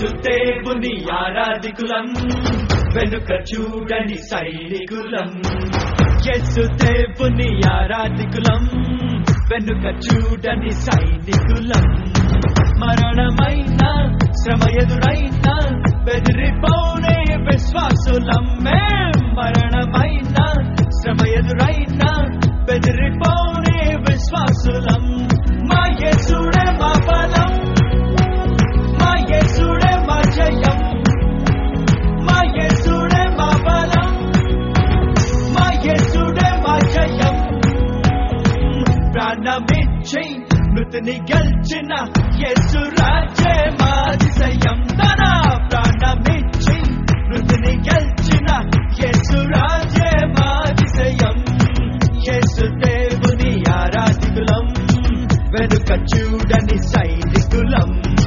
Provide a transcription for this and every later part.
యేసు దేవుని ఆరాధికులం వెనుక చూడని సైనికులం యేసు దేవుని ఆరాధికులం వెనుక చూడని సైనికులం మరణమైన శ్రమ ఎదురైన బెదిరిపోనే విశ్వాసులం మేం మరణమైన శ్రమ ఎదురైన బెదిరిపోనే విశ్వాసులం మా యేసుడే మా బలం మా యేసుడే మా జయం మా యేసుడే మా బలం మా యేసుడే మా జయం ప్రాణమిచ్చి మృతిని గెలిచిన యేసు రాజే మాదిశయం తన ప్రాణమిచ్చి మృతిని గెలిచిన యేసు రాజే మాదిశయం యేసు దేవుని ఆరాధికులం వెనుక చూడని సైనికులం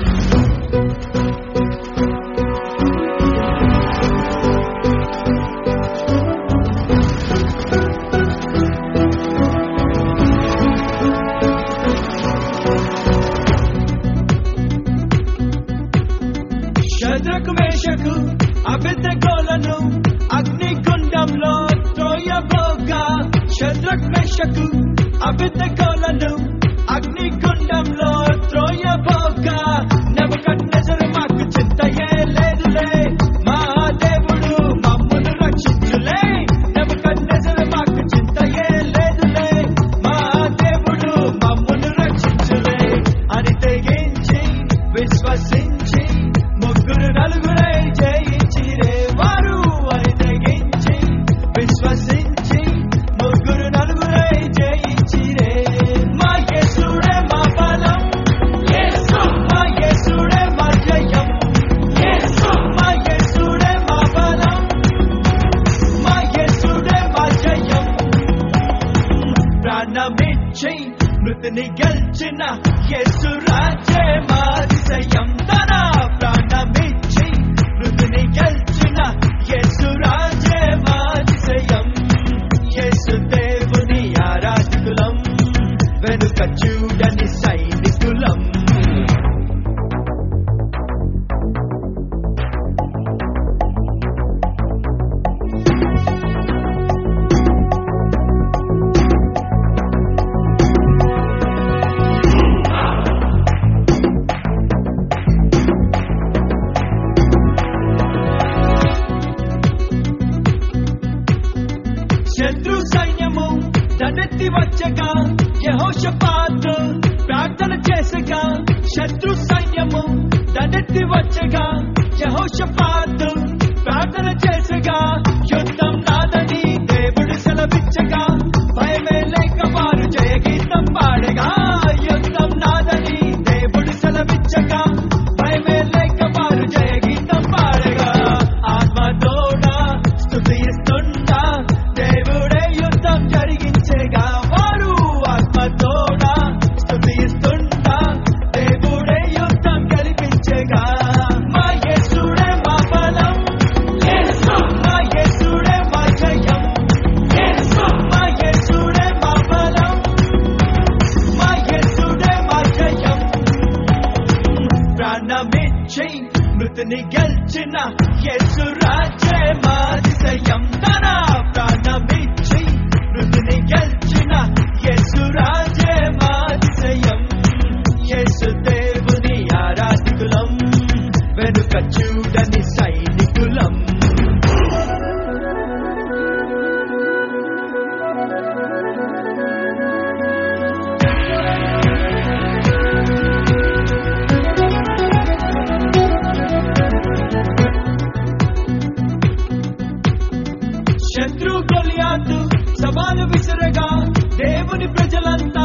శత్రుకు మేషకు అభిద్దగోలను అగ్నిగుండంలో త్రోయబోగా శత్రుక్ మేషకు అభిద్దగోలను అగ్నిగుండంలో త్రోయబోగా నెబుకద్నెజరు మాకు చింతయే లేదులే మా దేవుడు మమ్మును రక్షించులే నెబుకద్నెజరు మాకు చింతయే లేదులే మా దేవుడు మమ్మును రక్షించులే అని తెగించి విశ్వసించి ముగ్గురు నలుగురై జయించిరే వారు అని తెగించి విశ్వసించి ముగ్గురు నలుగురై జయించిరే మా యేసుడే మా బలం మా యేసుడే మా జయం మా యేసుడే మా బలం మా యేసుడే మా జయం ప్రాణమిచ్చి మృతిని గెలిచిన యేసు రాజే మాదిశయం తన ప్రాణమిచ్చి మృతిని గెలిచిన యేసు రాజే మాదిశయం యేసు దేవుని ఆరాధికులం వెనుక చూడని సైనికులం శత్రు సైన్యము దండెత్తి వచ్చగా యహోషపాత్ ప్రార్థన చేసగా శత్రు సైన్యము దండెత్తి వచ్చగా యహోషపాత్ ప్రార్థన చేసగా యుద్ధం నాదని దేవుడు సెలవిచ్చగా భయమే లేక వారు జయగీతం పాడగా యుద్ధం నాదని దేవుడు సెలవిచ్చగా భయమే లేక వారు జయగీతం పాడగా ఆత్మతోడా స్తుతిస్తుంటా దేవుడే యుద్ధం జరిగించేగా వారు ఆత్మతోడా స్తుతిస్తుంటా దేవుడే యుద్ధం గెలిపించేగా మా యేసుడే మా బలం మా యేసుడే మా జయం మా యేసుడే మా బలం మా యేసుడే మా జయం ప్రాణమిచ్చి మృతిని గెలిచిన యేసు రాజే మాదిశయం తన ప్రాణమిచ్చి మృతిని గెలిచిన యేసు రాజే మాదిశయం యేసు దేవుని ఆరాధికులం వెనుక చూడని సైనికులం శత్రు గొలియాతు సవాలు విసరగా దేవుని ప్రజలంతా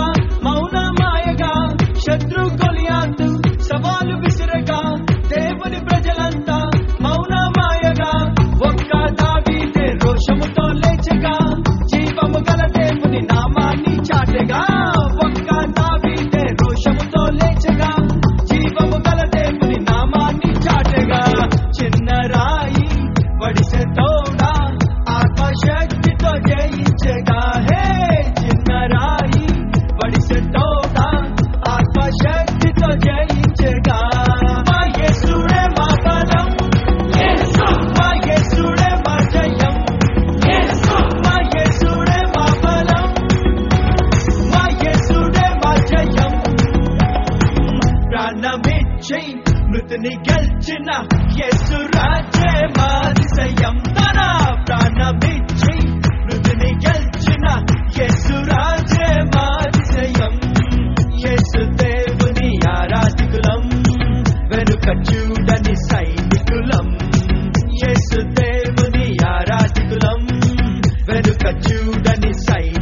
ప్రాణమిచ్చై మృతిని గెలిచిన యేసు రాజే మాదిశయం తన ప్రాణమిచ్చై మృతిని గెలిచిన యేసు రాజే మాదిశయం యేసు దేవుని ఆరాధికులం వెనుక చూడని సైనికులం యేసు దేవుని ఆరాధికులం వెనుక చూడని సైనికులం